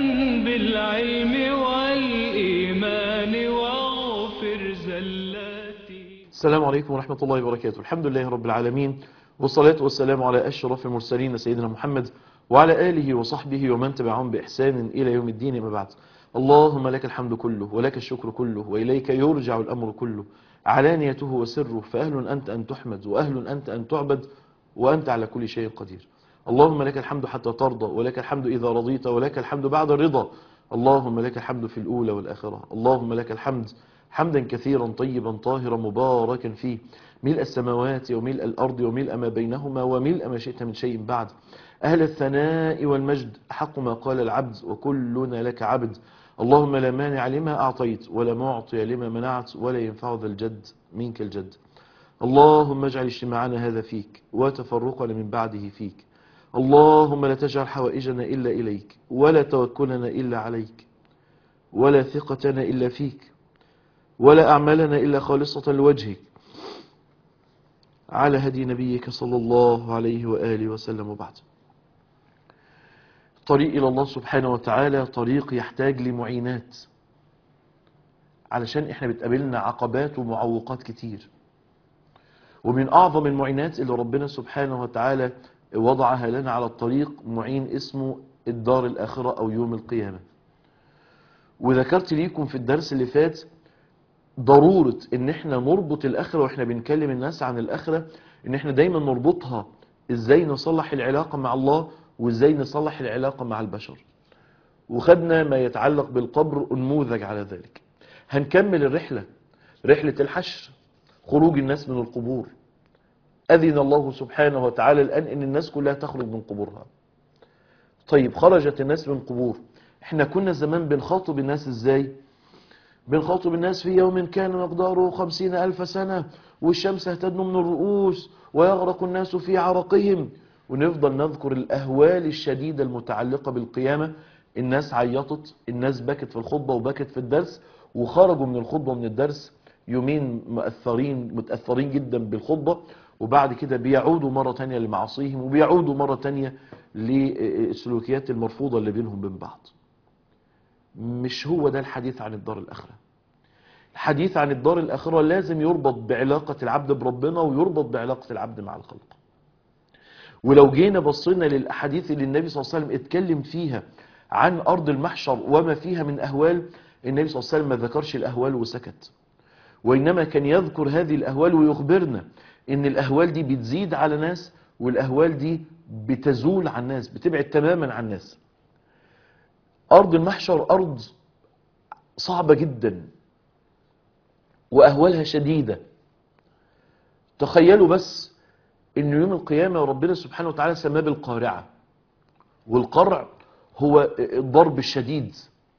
بالعلم والإيمان واغفر زلاتي السلام عليكم ورحمة الله وبركاته الحمد لله رب العالمين والصلاة والسلام على أشرف المرسلين سيدنا محمد وعلى آله وصحبه ومن تبعهم بإحسان إلى يوم الدين ما بعد اللهم لك الحمد كله ولك الشكر كله وإليك يرجع الأمر كله علانيته وسره فأهل أنت أن تحمد وأهل أنت أن تعبد وأنت على كل شيء قدير اللهم لك الحمد حتى ترضى ولك الحمد إذا رضيت ولك الحمد بعد الرضا اللهم لك الحمد في الأولى والآخرة اللهم لك الحمد حمدا كثيرا طيبا طاهرا مباركا فيه ملء السماوات وملء الأرض وملء ما بينهما وملء ما شئت من شيء بعد أهل الثناء والمجد أحق ما قال العبد وكلنا لك عبد اللهم لا مانع لما أعطيت ولا معطي لما منعت ولا ينفع ذا الجد منك الجد اللهم اجعل اجتماعنا هذا فيك وتفرقنا من بعده فيك اللهم لا تجعل حوائجنا إلا إليك ولا توكلنا إلا عليك ولا ثقتنا إلا فيك ولا أعمالنا إلا خالصة لوجهك على هدي نبيك صلى الله عليه وآله وسلم وبعد الطريق إلى الله سبحانه وتعالى طريق يحتاج لمعينات علشان احنا بتقابلنا عقبات ومعوقات كتير ومن أعظم المعينات اللي ربنا سبحانه وتعالى وضعها لنا على الطريق معين اسمه الدار الآخرة أو يوم القيامة وذكرت ليكم في الدرس اللي فات ضرورة ان احنا نربط الآخرة واحنا بنكلم الناس عن الآخرة ان احنا دايما نربطها ازاي نصلح العلاقة مع الله وازاي نصلح العلاقة مع البشر وخدنا ما يتعلق بالقبر نموذج على ذلك هنكمل الرحلة رحلة الحشر خروج الناس من القبور أذن الله سبحانه وتعالى الآن إن الناس كلها تخرج من قبورها طيب خرجت الناس من قبور احنا كنا زمان بنخاطب الناس ازاي بنخاطب الناس في يوم كان مقداره خمسين ألف سنة والشمس اهتدن من الرؤوس ويغرق الناس في عرقهم ونفضل نذكر الأهوال الشديدة المتعلقة بالقيامة الناس عيطت الناس بكت في الخطبة وبكت في الدرس وخرجوا من الخطبة ومن الدرس يومين مؤثرين متأثرين جدا بالخطبة وبعد كده بيعودوا مرة تانية لمعاصيهم وبيعودوا مرة تانية للسلوكيات المرفوضة اللي بينهم بين بعض مش هو ده الحديث عن الدار الآخرة الحديث عن الدار الآخرة لازم يربط بعلاقة العبد بربنا ويربط بعلاقة العبد مع الخلق ولو جينا بصينا للأحاديث اللي النبي صلى الله عليه وسلم اتكلم فيها عن أرض المحشر وما فيها من أهوال النبي صلى الله عليه وسلم ما ذكرش الأهوال وسكت وإنما كان يذكر هذه الأهوال ويخبرنا إن الأهوال دي بتزيد على ناس والأهوال دي بتزول عن الناس بتبعد تماما عن الناس أرض المحشر أرض صعبة جدا وأهوالها شديدة تخيلوا بس إن يوم القيامة ربنا سبحانه وتعالى سماه بالقارعة والقرع هو الضرب الشديد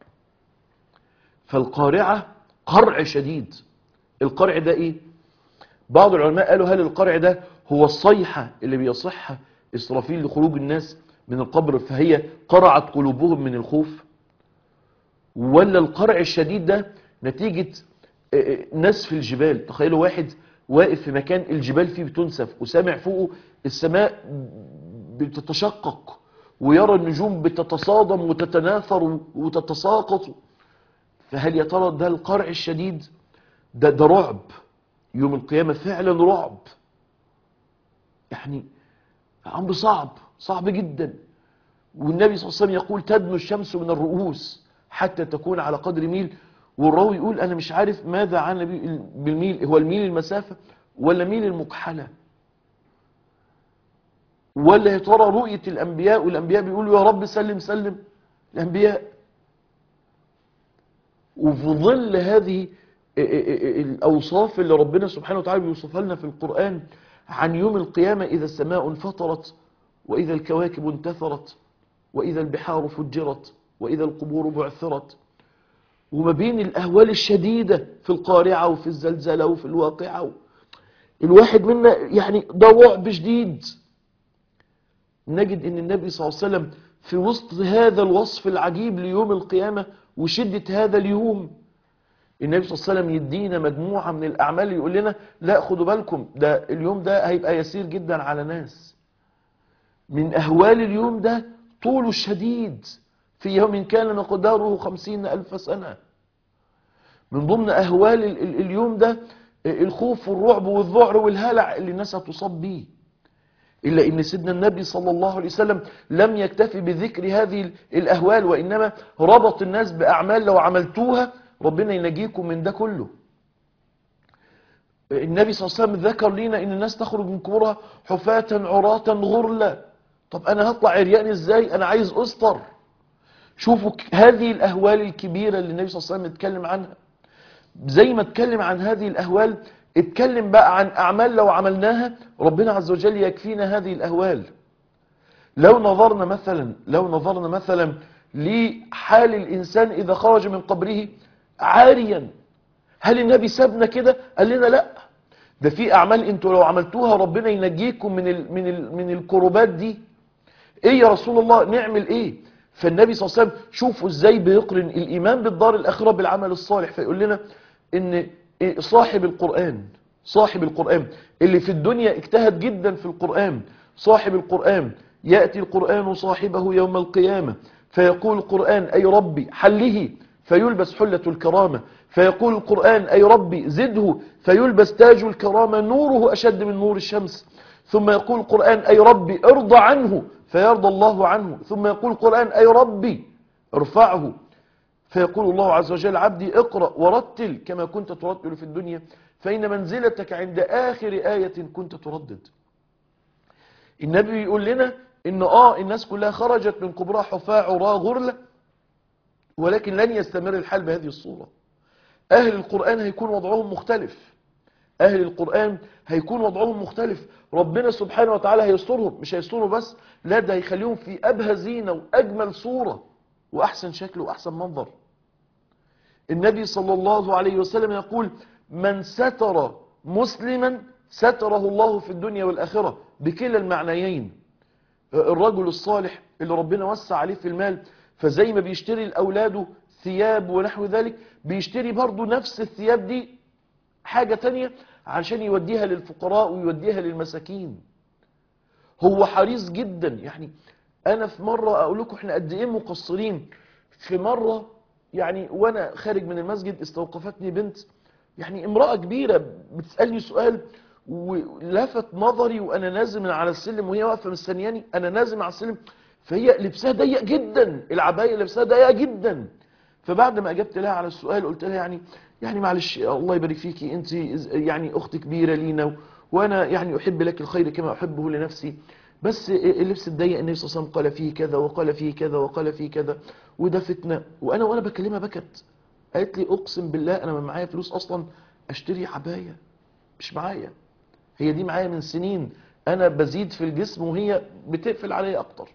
فالقارعة قرع شديد القرع ده إيه بعض العلماء قالوا هل القرع ده هو الصيحة اللي بيصحها إسرافيل لخروج الناس من القبر فهي قرعت قلوبهم من الخوف ولا القرع الشديد ده نتيجة نسف الجبال تخيلوا واحد واقف في مكان الجبال فيه بتنسف وسامع فوقه السماء بتتشقق ويرى النجوم بتتصادم وتتناثر وتتساقط فهل يا ترى ده القرع الشديد ده ده رعب يوم القيامة فعلا رعب يعني أمر صعب صعب جدا والنبي صلى الله عليه وسلم يقول تدنو الشمس من الرؤوس حتى تكون على قدر ميل والراوي يقول أنا مش عارف ماذا عن بالميل هو الميل المسافة ولا ميل المكحلة ولا يا ترى رؤية الأنبياء والأنبياء بيقولوا يا رب سلم سلم الأنبياء وفي ظل هذه الأوصاف اللي ربنا سبحانه وتعالى بيوصفها لنا في القرآن عن يوم القيامة إذا السماء انفطرت وإذا الكواكب انتثرت وإذا البحار فجرت وإذا القبور بعثرت وما بين الأهوال الشديدة في القارعة وفي الزلزلة وفي الواقعة الواحد منا يعني ده رعب شديد نجد ان النبي صلى الله عليه وسلم في وسط هذا الوصف العجيب ليوم القيامة وشدة هذا اليوم النبي صلى الله عليه وسلم يدينا مجموعة من الأعمال يقول لنا لا خدوا بالكم ده اليوم ده هيبقى يسير جدا على ناس من أهوال اليوم ده طوله الشديد في يوم كان مقداره خمسين ألف سنة من ضمن أهوال ال- ال- اليوم ده الخوف والرعب والذعر والهلع اللي الناس هتصاب بيه إلا إن سيدنا النبي صلى الله عليه وسلم لم يكتفي بذكر هذه ال- الأهوال وإنما ربط الناس بأعمال لو عملتوها ربنا ينجيكم من ده كله النبي صلى الله عليه وسلم ذكر لنا ان الناس تخرج من قبورها حفاة عراة غرلا طب انا هطلع عريان ازاي انا عايز استر شوفوا ك- هذه الاهوال الكبيرة اللي النبي صلى الله عليه وسلم اتكلم عنها زي ما اتكلم عن هذه الاهوال اتكلم بقى عن اعمال لو عملناها ربنا عز وجل يكفينا هذه الاهوال لو نظرنا مثلا لو نظرنا مثلا لحال الانسان اذا خرج من قبره عاريا هل النبي سابنا كده قال لنا لا ده في اعمال انتوا لو عملتوها ربنا ينجيكم من ال من ال من الكروبات دي ايه يا رسول الله نعمل ايه فالنبي صلى الله عليه وسلم شوفوا ازاي بيقرن الايمان بالدار الاخره بالعمل الصالح فيقول لنا ان إيه صاحب القران صاحب القران اللي في الدنيا اجتهد جدا في القران صاحب القران ياتي القران صاحبه يوم القيامه فيقول القران اي ربي حله فيلبس حله الكرامه فيقول القران اي ربي زده فيلبس تاج الكرامه نوره اشد من نور الشمس ثم يقول القرآن أي ربي ارضى عنه فيرضى الله عنه ثم يقول القرآن أي ربي ارفعه فيقول الله عز وجل عبدي اقرأ ورتل كما كنت ترتل في الدنيا فإن منزلتك عند آخر آية كنت تردد النبي بيقول لنا إن آه الناس كلها خرجت من قبرها حفاة عراة غرلة ولكن لن يستمر الحال بهذه الصورة أهل القرآن هيكون وضعهم مختلف أهل القرآن هيكون وضعهم مختلف ربنا سبحانه وتعالى هيسترهم مش هيسترهم بس لا ده هيخليهم في أبهى زينة وأجمل صورة وأحسن شكل وأحسن منظر النبي صلى الله عليه وسلم يقول من ستر مسلما ستره الله في الدنيا والآخرة بكلا المعنيين الرجل الصالح اللي ربنا وسع عليه في المال فزي ما بيشتري لأولاده ثياب ونحو ذلك بيشتري برضو نفس الثياب دي حاجة تانية عشان يوديها للفقراء ويوديها للمساكين هو حريص جدا يعني انا في مرة اقول لكم احنا قد ايه مقصرين في مرة يعني وانا خارج من المسجد استوقفتني بنت يعني امرأة كبيرة بتسألني سؤال ولفت نظري وانا نازل من على السلم وهي واقفة مستنياني انا نازل على السلم فهي لبسها ضيق جدا العباية لبسها ضيقة جدا فبعد ما اجبت لها على السؤال قلت لها يعني يعني معلش الله يبارك فيكي انت يعني اخت كبيره لينا وانا يعني احب لك الخير كما احبه لنفسي بس اللبس الضيق النبي صلى الله عليه وسلم قال فيه كذا وقال فيه كذا وقال فيه كذا وده فتنه وانا وانا بكلمها بكت قالت لي اقسم بالله انا ما معايا فلوس اصلا اشتري عبايه مش معايا هي دي معايا من سنين انا بزيد في الجسم وهي بتقفل عليا اكتر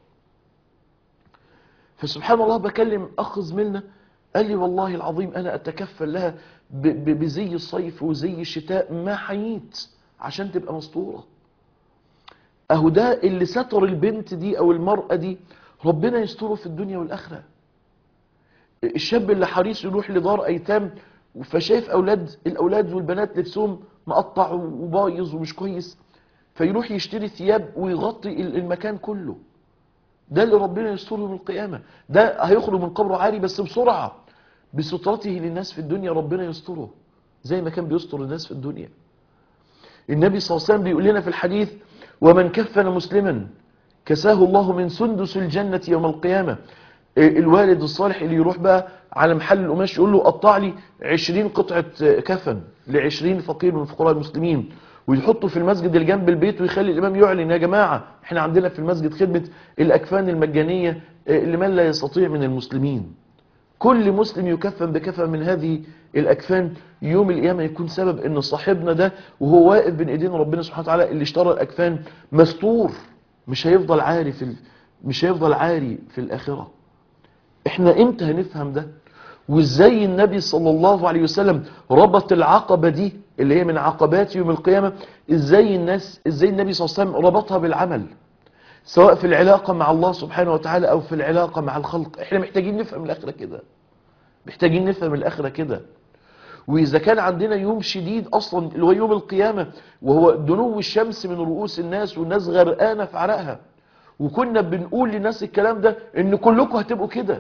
فسبحان الله بكلم اخ زميلنا قال لي والله العظيم انا اتكفل لها ب- ب- بزي الصيف وزي الشتاء ما حييت عشان تبقى مسطوره اهو ده اللي ستر البنت دي او المرأة دي ربنا يستره في الدنيا والاخرة الشاب اللي حريص يروح لدار ايتام فشايف اولاد الاولاد والبنات لبسهم مقطع وبايظ ومش كويس فيروح يشتري ثياب ويغطي ال- المكان كله ده اللي ربنا يستره من القيامة ده هيخرج من قبره عاري بس بسرعة بسترته للناس في الدنيا ربنا يستره زي ما كان بيستر الناس في الدنيا النبي صلى الله عليه وسلم بيقول لنا في الحديث ومن كفن مسلما كساه الله من سندس الجنة يوم القيامة إيه الوالد الصالح اللي يروح بقى على محل القماش يقول له قطع لي 20 قطعة كفن ل 20 فقير من فقراء المسلمين ويحطه في المسجد اللي جنب البيت ويخلي الإمام يعلن يا جماعة احنا عندنا في المسجد خدمة الأكفان المجانية إيه لمن لا يستطيع من المسلمين كل مسلم يكفن بكفن من هذه الأكفان يوم القيامة يكون سبب ان صاحبنا ده وهو واقف بين ايدين ربنا سبحانه وتعالى اللي اشترى الأكفان مستور مش هيفضل عاري في ال... مش هيفضل عاري في الآخرة احنا امتى هنفهم ده وازاي النبي صلى الله عليه وسلم ربط العقبة دي اللي هي من عقبات يوم القيامة ازاي الناس ازاي النبي صلى الله عليه وسلم ربطها بالعمل سواء في العلاقة مع الله سبحانه وتعالى او في العلاقة مع الخلق احنا محتاجين نفهم الاخرة كده محتاجين نفهم الاخرة كده واذا كان عندنا يوم شديد اصلا اللي هو يوم القيامة وهو دنو الشمس من رؤوس الناس والناس غرقانة في عرقها وكنا بنقول للناس الكلام ده ان كلكم هتبقوا كده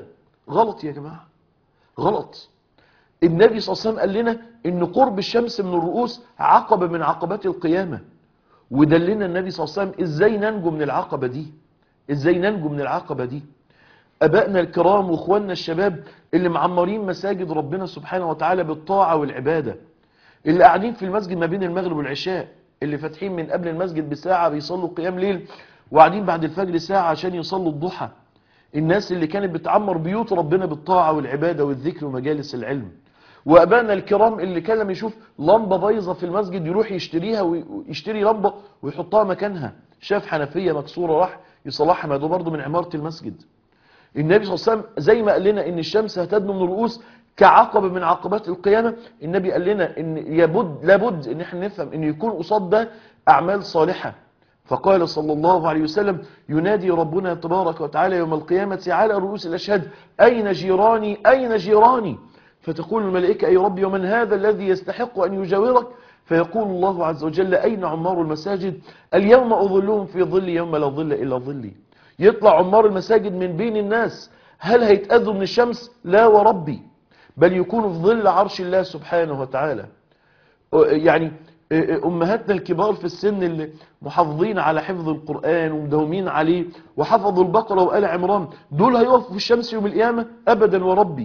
غلط يا جماعة غلط النبي صلى الله عليه وسلم قال لنا ان قرب الشمس من الرؤوس عقبة من عقبات القيامة ودلنا النبي صلى الله عليه وسلم ازاي ننجو من العقبة دي ازاي ننجو من العقبة دي ابائنا الكرام واخواننا الشباب اللي معمرين مساجد ربنا سبحانه وتعالى بالطاعة والعبادة اللي قاعدين في المسجد ما بين المغرب والعشاء اللي فاتحين من قبل المسجد بساعة بيصلوا قيام ليل وقاعدين بعد الفجر ساعة عشان يصلوا الضحى الناس اللي كانت بتعمر بيوت ربنا بالطاعة والعبادة والذكر ومجالس العلم وابائنا الكرام اللي كان لما يشوف لمبه بايظه في المسجد يروح يشتريها ويشتري لمبه ويحطها مكانها شاف حنفيه مكسوره راح يصلحها ما ده برضه من عماره المسجد النبي صلى الله عليه وسلم زي ما قال لنا ان الشمس هتدنو من الرؤوس كعقبه من عقبات القيامه النبي قال لنا ان يبد لابد ان احنا نفهم ان يكون قصاد ده اعمال صالحه فقال صلى الله عليه وسلم ينادي ربنا تبارك وتعالى يوم القيامه على رؤوس الاشهاد اين جيراني اين جيراني فتقول الملائكة أي ربي ومن هذا الذي يستحق أن يجاورك فيقول الله عز وجل أين عمار المساجد اليوم أظلهم في ظل يوم لا ظل إلا ظلي يطلع عمار المساجد من بين الناس هل هيتأذوا من الشمس لا وربي بل يكونوا في ظل عرش الله سبحانه وتعالى يعني أمهاتنا الكبار في السن اللي محافظين على حفظ القرآن ومداومين عليه وحفظوا البقرة وآل عمران دول هيقفوا في الشمس يوم القيامة أبدا وربي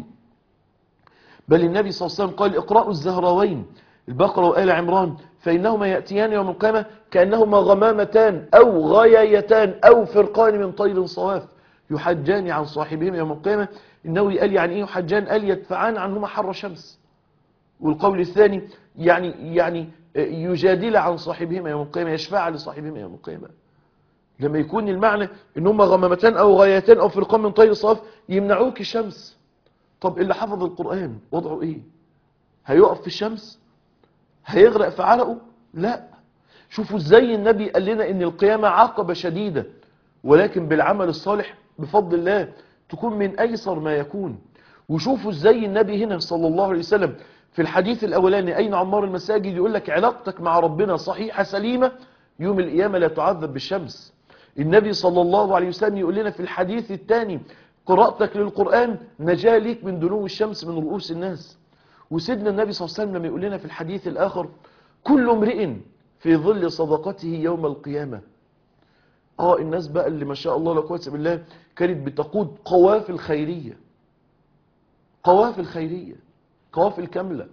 بل النبي صلى الله عليه وسلم قال اقرأوا الزهراوين البقرة وآل عمران فإنهما يأتيان يوم القيامة كأنهما غمامتان أو غيايتان أو فرقان من طير صواف يحجان عن صاحبهما يوم القيامة إنه قال يعني إيه يحجان قال يدفعان عنهما حر شمس والقول الثاني يعني يعني يجادل عن صاحبهما يوم القيامة يشفع لصاحبهما يوم القيامة لما يكون المعنى إن هما غمامتان أو غايتان أو فرقان من طير صواف يمنعوك الشمس طب اللي حفظ القرآن وضعه ايه هيقف في الشمس هيغرق في عرقه لا شوفوا ازاي النبي قال لنا ان القيامة عقبة شديدة ولكن بالعمل الصالح بفضل الله تكون من ايسر ما يكون وشوفوا ازاي النبي هنا صلى الله عليه وسلم في الحديث الاولاني اين عمار المساجد يقول لك علاقتك مع ربنا صحيحة سليمة يوم القيامة لا تعذب بالشمس النبي صلى الله عليه وسلم يقول لنا في الحديث الثاني قراءتك للقرآن نجاة ليك من دنو الشمس من رؤوس الناس وسيدنا النبي صلى الله عليه وسلم لما يقول لنا في الحديث الآخر كل امرئ في ظل صدقته يوم القيامة اه الناس بقى اللي ما شاء الله لا قوه الا بالله كانت بتقود قوافل خيرية قوافل خيرية قوافل كاملة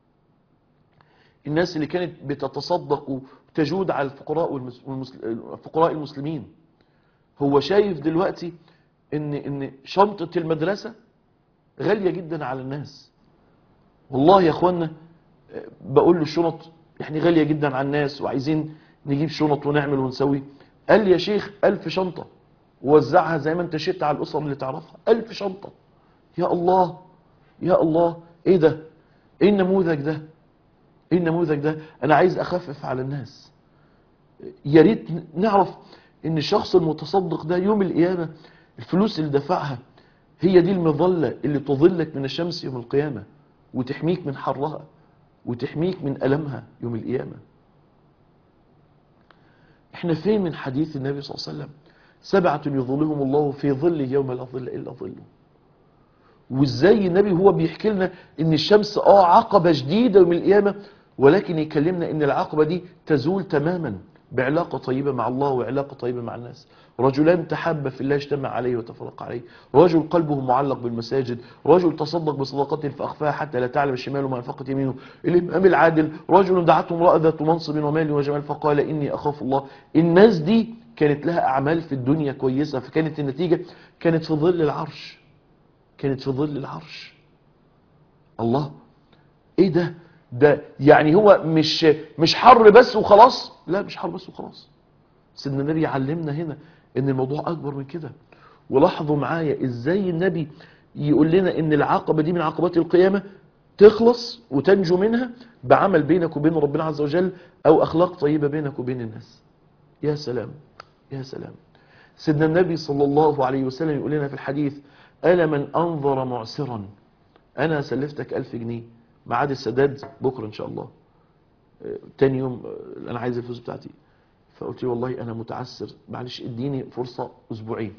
الناس اللي كانت بتتصدق وتجود على الفقراء والمسل... الفقراء المسلمين هو شايف دلوقتي ان ان شنطة المدرسة غالية جدا على الناس والله يا اخوانا بقول له الشنط يعني غالية جدا على الناس وعايزين نجيب شنط ونعمل ونسوي قال لي يا شيخ ألف شنطة ووزعها زي ما انت شئت على الأسر اللي تعرفها ألف شنطة يا الله يا الله ايه ده ايه النموذج ده ايه النموذج ده انا عايز اخفف على الناس يا ريت نعرف ان الشخص المتصدق ده يوم القيامة الفلوس اللي دفعها هي دي المظلة اللي تظلك من الشمس يوم القيامة وتحميك من حرها وتحميك من ألمها يوم القيامة احنا فين من حديث النبي صلى الله عليه وسلم سبعة يظلهم الله في ظل يوم لا ظل إلا ظله وازاي النبي هو بيحكي لنا ان الشمس اه عقبة جديدة يوم القيامة ولكن يكلمنا ان العقبة دي تزول تماما بعلاقة طيبة مع الله وعلاقة طيبة مع الناس رجلان تحب في الله اجتمع عليه وتفرق عليه رجل قلبه معلق بالمساجد رجل تصدق بصدقته فأخفاها حتى لا تعلم شماله ما أنفقت يمينه الإمام العادل رجل دعته امرأة ذات منصب ومال وجمال فقال إني أخاف الله الناس دي كانت لها أعمال في الدنيا كويسة فكانت النتيجة كانت في ظل العرش كانت في ظل العرش الله ايه ده ده يعني هو مش مش حر بس وخلاص لا مش حر بس وخلاص سيدنا النبي علمنا هنا ان الموضوع اكبر من كده ولاحظوا معايا ازاي النبي يقول لنا ان العقبة دي من عقبات القيامة تخلص وتنجو منها بعمل بينك وبين ربنا عز وجل او اخلاق طيبة بينك وبين الناس يا سلام يا سلام سيدنا النبي صلى الله عليه وسلم يقول لنا في الحديث ألا من أنظر معسرا أنا سلفتك ألف جنيه معاد السداد بكرة إن شاء الله تاني يوم أنا عايز الفلوس بتاعتي فقلت له والله أنا متعسر معلش اديني فرصة أسبوعين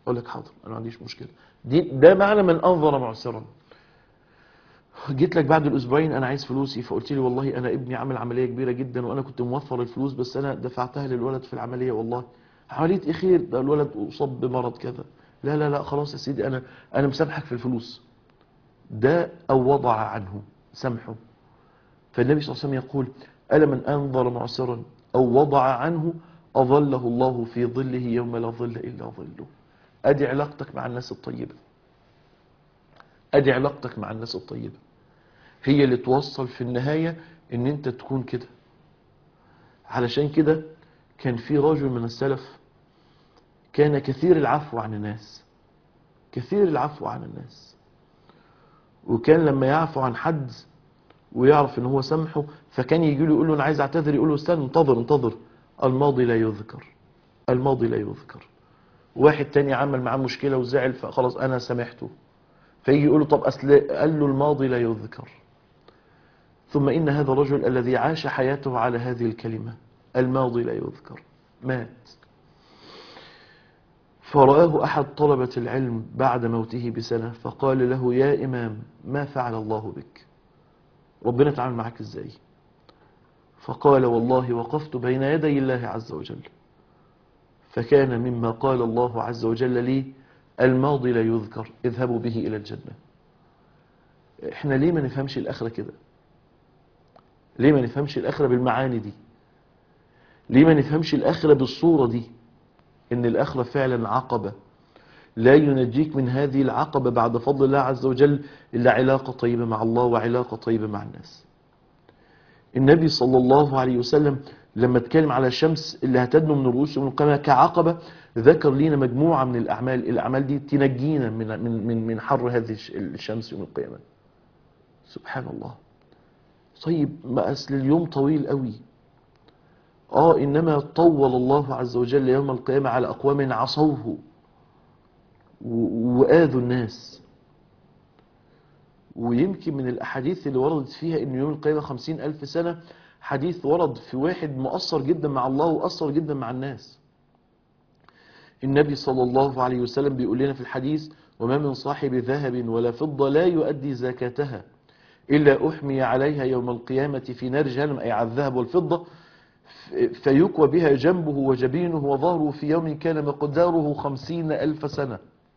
اقول لك حاضر انا ما عنديش مشكله دي ده معنى من انظر معسرا جيت لك بعد الاسبوعين انا عايز فلوسي فقلت لي والله انا ابني عمل عمليه كبيره جدا وانا كنت موفر الفلوس بس انا دفعتها للولد في العمليه والله عمليه ايه خير ده الولد اصاب بمرض كذا لا لا لا خلاص يا سيدي انا انا مسامحك في الفلوس ده او وضع عنه سامحه فالنبي صلى الله عليه وسلم يقول ألا من أنظر معسرا أو وضع عنه أظله الله في ظله يوم لا ظل إلا ظله أدي علاقتك مع الناس الطيبة أدي علاقتك مع الناس الطيبة هي اللي توصل في النهاية ان انت تكون كده علشان كده كان في رجل من السلف كان كثير العفو عن الناس كثير العفو عن الناس وكان لما يعفو عن حد ويعرف ان هو سامحه فكان يجي له يقول له انا عايز اعتذر يقول له استنى انتظر انتظر الماضي لا يذكر الماضي لا يذكر واحد تاني عمل معاه مشكله وزعل فخلاص انا سامحته فيجي يقول له طب اصل قال له الماضي لا يذكر ثم ان هذا الرجل الذي عاش حياته على هذه الكلمه الماضي لا يذكر مات فرآه أحد طلبة العلم بعد موته بسنة فقال له يا إمام ما فعل الله بك ربنا تعامل معك إزاي فقال والله وقفت بين يدي الله عز وجل فكان مما قال الله عز وجل لي الماضي لا يذكر اذهبوا به إلى الجنة احنا ليه ما نفهمش الآخرة كده ليه ما نفهمش الآخرة بالمعاني دي ليه ما نفهمش الآخرة بالصورة دي ان الآخرة فعلا عقبة لا ينجيك من هذه العقبة بعد فضل الله عز وجل إلا علاقة طيبة مع الله وعلاقة طيبة مع الناس النبي صلى الله عليه وسلم لما اتكلم على الشمس اللي هتدنو من الرؤوس يوم القيامة كعقبة ذكر لنا مجموعة من الأعمال الأعمال دي تنجينا من من من من حر هذه الشمس يوم القيامة سبحان الله طيب ما أصل اليوم طويل قوي آه إنما طول الله عز وجل يوم القيامة على أقوام عصوه وآذوا الناس ويمكن من الأحاديث اللي وردت فيها إن يوم القيامة خمسين ألف سنة حديث ورد في واحد مؤثر جدا مع الله وأثر جدا مع الناس النبي صلى الله عليه وسلم بيقول لنا في الحديث وما من صاحب ذهب ولا فضة لا يؤدي زكاتها إلا أحمي عليها يوم القيامة في نار جهنم أي على الذهب والفضة فيكوى بها جنبه وجبينه وظهره في يوم كان مقداره خمسين ألف سنة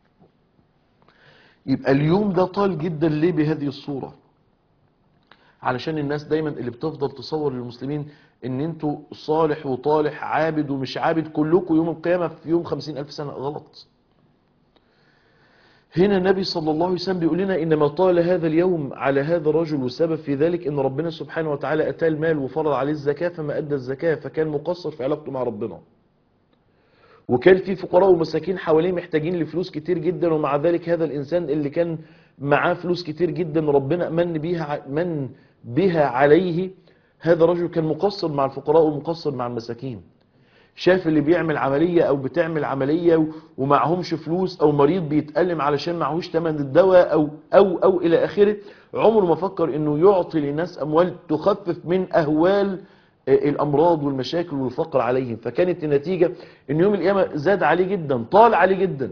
يبقى اليوم ده طال جدا ليه بهذه الصورة علشان الناس دايما اللي بتفضل تصور للمسلمين ان انتوا صالح وطالح عابد ومش عابد كلكم يوم القيامة في يوم خمسين ألف سنة غلط هنا النبي صلى الله عليه وسلم بيقول لنا إنما طال هذا اليوم على هذا الرجل والسبب في ذلك إن ربنا سبحانه وتعالى أتاه المال وفرض عليه الزكاة فما أدى الزكاة فكان مقصر في علاقته مع ربنا وكان في فقراء ومساكين حواليه محتاجين لفلوس كتير جدا ومع ذلك هذا الإنسان اللي كان معاه فلوس كتير جدا ربنا من بيها من بها عليه هذا الرجل كان مقصر مع الفقراء ومقصر مع المساكين شاف اللي بيعمل عملية او بتعمل عملية ومعهمش فلوس او مريض بيتألم علشان معهوش تمن الدواء او او او الى اخره عمره ما فكر انه يعطي للناس اموال تخفف من اهوال الامراض والمشاكل والفقر عليهم فكانت النتيجة ان يوم القيامة زاد عليه جدا طال عليه جدا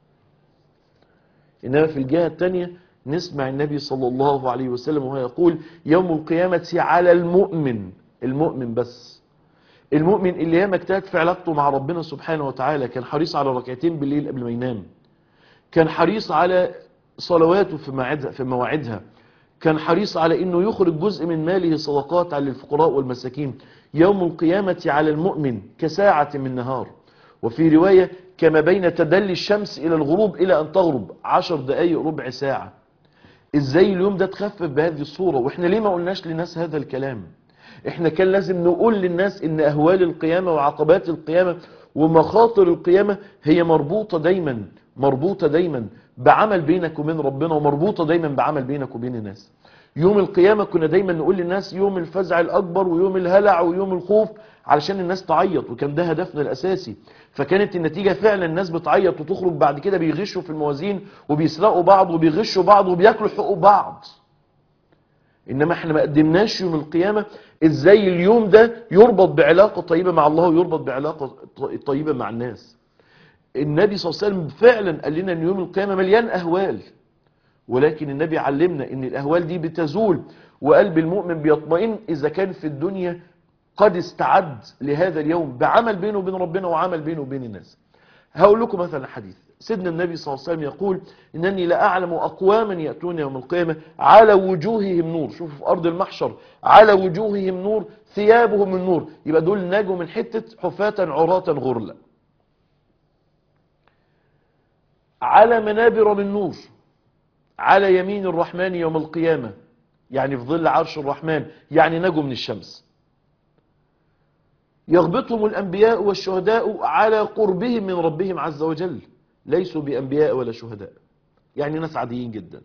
انما في الجهة الثانية نسمع النبي صلى الله عليه وسلم وهو يقول يوم القيامة على المؤمن المؤمن بس المؤمن اللي ياما اجتهد في علاقته مع ربنا سبحانه وتعالى كان حريص على ركعتين بالليل قبل ما ينام كان حريص على صلواته في مواعيدها في مواعيدها كان حريص على انه يخرج جزء من ماله صدقات على الفقراء والمساكين يوم القيامة على المؤمن كساعة من نهار وفي رواية كما بين تدلي الشمس الى الغروب الى ان تغرب عشر دقايق ربع ساعة ازاي اليوم ده تخفف بهذه الصورة واحنا ليه ما قلناش للناس هذا الكلام احنا كان لازم نقول للناس ان اهوال القيامة وعقبات القيامة ومخاطر القيامة هي مربوطة دايما مربوطة دايما بعمل بينك وبين ربنا ومربوطة دايما بعمل بينك وبين الناس يوم القيامة كنا دايما نقول للناس يوم الفزع الأكبر ويوم الهلع ويوم الخوف علشان الناس تعيط وكان ده هدفنا الأساسي فكانت النتيجة فعلا الناس بتعيط وتخرج بعد كده بيغشوا في الموازين وبيسرقوا بعض وبيغشوا بعض وبياكلوا حقوق بعض انما احنا ما قدمناش يوم القيامة ازاي اليوم ده يربط بعلاقة طيبة مع الله ويربط بعلاقة طيبة مع الناس النبي صلى الله عليه وسلم فعلا قال لنا ان يوم القيامة مليان اهوال ولكن النبي علمنا ان الاهوال دي بتزول وقلب المؤمن بيطمئن اذا كان في الدنيا قد استعد لهذا اليوم بعمل بينه وبين ربنا وعمل بينه وبين الناس هقول لكم مثلا حديث سيدنا النبي صلى الله عليه وسلم يقول انني لا اعلم اقواما ياتون يوم القيامه على وجوههم نور شوفوا في ارض المحشر على وجوههم نور ثيابهم من نور يبقى دول نجوا من حته حفاة عراة غرلا على منابر من نور على يمين الرحمن يوم القيامه يعني في ظل عرش الرحمن يعني نجوا من الشمس يغبطهم الأنبياء والشهداء على قربهم من ربهم عز وجل ليسوا بأنبياء ولا شهداء يعني ناس عاديين جدا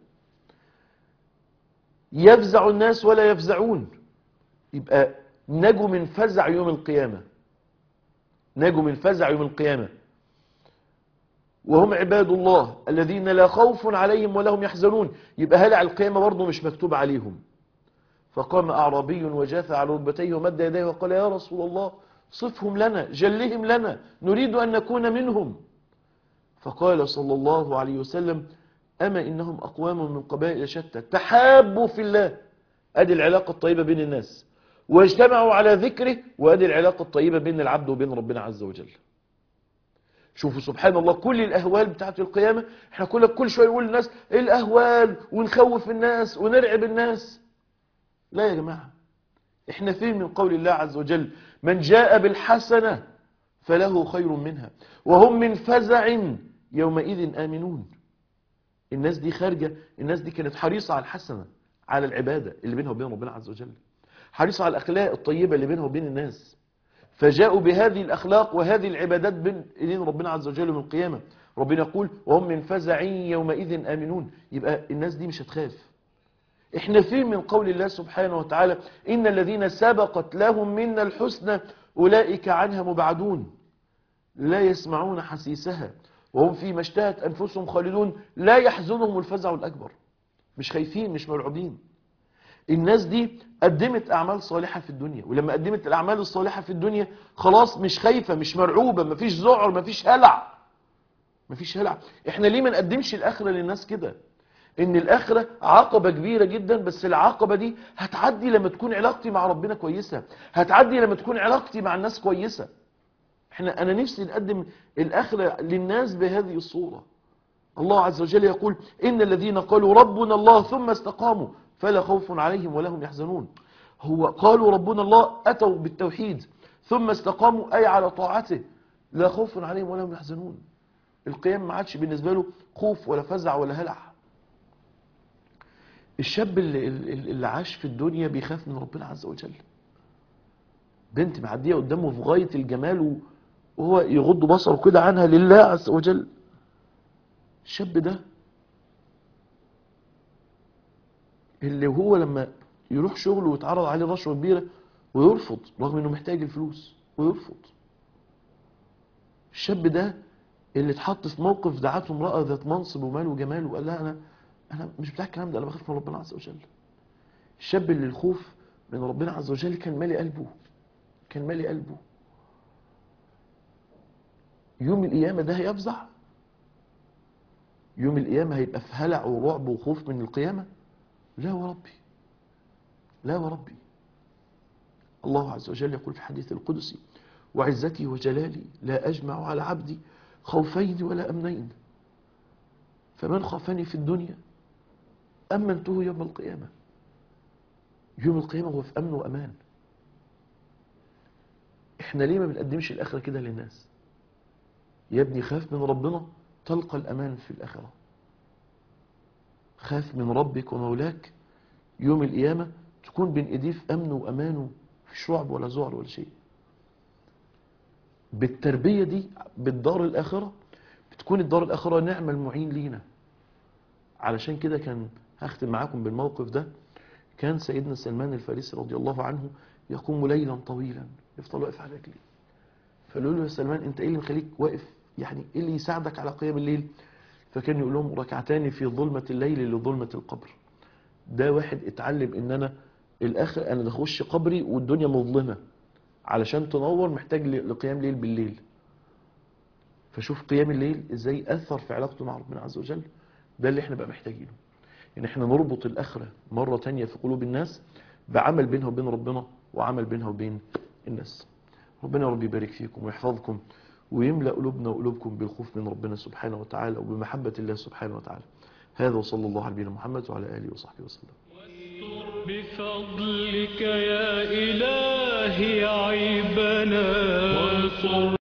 يفزع الناس ولا يفزعون يبقى نجوا من فزع يوم القيامة نجوا من فزع يوم القيامة وهم عباد الله الذين لا خوف عليهم ولا هم يحزنون يبقى هلع القيامة برضه مش مكتوب عليهم فقام أعرابي وجاث على ركبتيه ومد يديه وقال يا رسول الله صفهم لنا جلهم لنا نريد أن نكون منهم فقال صلى الله عليه وسلم أما إنهم أقوام من قبائل شتى تحابوا في الله أدي العلاقة الطيبة بين الناس واجتمعوا على ذكره وأدي العلاقة الطيبة بين العبد وبين ربنا عز وجل شوفوا سبحان الله كل الأهوال بتاعت القيامة احنا كل كل شوية نقول للناس ايه الأهوال ونخوف الناس ونرعب الناس لا يا جماعة احنا فين من قول الله عز وجل من جاء بالحسنة فله خير منها وهم من فزع يومئذ آمنون الناس دي خارجة الناس دي كانت حريصة على الحسنة على العبادة اللي بينها وبين ربنا عز وجل حريصة على الأخلاق الطيبة اللي بينها وبين الناس فجاءوا بهذه الأخلاق وهذه العبادات بين إيدين ربنا عز وجل من القيامة ربنا يقول وهم من فزع يومئذ آمنون يبقى الناس دي مش هتخاف احنا فين من قول الله سبحانه وتعالى إن الذين سبقت لهم منا الحسنى أولئك عنها مبعدون لا يسمعون حسيسها وهم فيما اشتهت أنفسهم خالدون لا يحزنهم الفزع الأكبر مش خايفين مش مرعوبين الناس دي قدمت أعمال صالحة في الدنيا ولما قدمت الأعمال الصالحة في الدنيا خلاص مش خايفة مش مرعوبة مفيش ذعر مفيش هلع مفيش هلع احنا ليه ما نقدمش الآخرة للناس كده ان الاخرة عقبة كبيرة جدا بس العقبة دي هتعدي لما تكون علاقتي مع ربنا كويسة هتعدي لما تكون علاقتي مع الناس كويسة احنا انا نفسي نقدم الاخرة للناس بهذه الصورة الله عز وجل يقول ان الذين قالوا ربنا الله ثم استقاموا فلا خوف عليهم ولا هم يحزنون هو قالوا ربنا الله اتوا بالتوحيد ثم استقاموا اي على طاعته لا خوف عليهم ولا هم يحزنون القيام ما عادش بالنسبة له خوف ولا فزع ولا هلع الشاب اللي, اللي عاش في الدنيا بيخاف من ربنا عز وجل بنت معدية قدامه في غاية الجمال وهو يغض بصره كده عنها لله عز وجل الشاب ده اللي هو لما يروح شغله ويتعرض عليه رشوة كبيرة ويرفض رغم انه محتاج الفلوس ويرفض الشاب ده اللي اتحط في موقف دعته امرأة ذات منصب ومال وجمال وقال لها انا انا مش بتاع الكلام ده انا بخاف من ربنا عز وجل الشاب اللي الخوف من ربنا عز وجل كان مالي قلبه كان مالي قلبه يوم القيامة ده هيفزع يوم القيامة هيبقى في هلع ورعب وخوف من القيامة لا وربي لا وربي الله عز وجل يقول في حديث القدسي وعزتي وجلالي لا أجمع على عبدي خوفين ولا أمنين فمن خافني في الدنيا أمنته يوم القيامة يوم القيامة هو في أمن وأمان احنا ليه ما بنقدمش الآخرة كده للناس يا ابني خاف من ربنا تلقى الأمان في الآخرة خاف من ربك ومولاك يوم القيامة تكون بين ايديه في أمن وأمان في رعب ولا ذعر ولا شيء بالتربية دي بالدار الآخرة بتكون الدار الآخرة نعمة المعين لينا علشان كده كان هختم معاكم بالموقف ده كان سيدنا سلمان الفارسي رضي الله عنه يقوم ليلا طويلا يفضل واقف على رجليه فقالوا له يا سلمان انت ايه اللي مخليك واقف يعني ايه اللي يساعدك على قيام الليل فكان يقول لهم ركعتان في ظلمة الليل لظلمة القبر ده واحد اتعلم ان انا الاخر انا اخش قبري والدنيا مظلمة علشان تنور محتاج لقيام ليل بالليل فشوف قيام الليل ازاي اثر في علاقته مع ربنا عز وجل ده اللي احنا بقى محتاجينه ان احنا نربط الاخره مره تانية في قلوب الناس بعمل بينها وبين ربنا وعمل بينها وبين الناس ربنا يا رب يبارك فيكم ويحفظكم ويملا قلوبنا وقلوبكم بالخوف من ربنا سبحانه وتعالى وبمحبه الله سبحانه وتعالى هذا وصلى الله على نبينا محمد وعلى اله وصحبه وسلم بفضلك يا إلهي عيبنا وانصر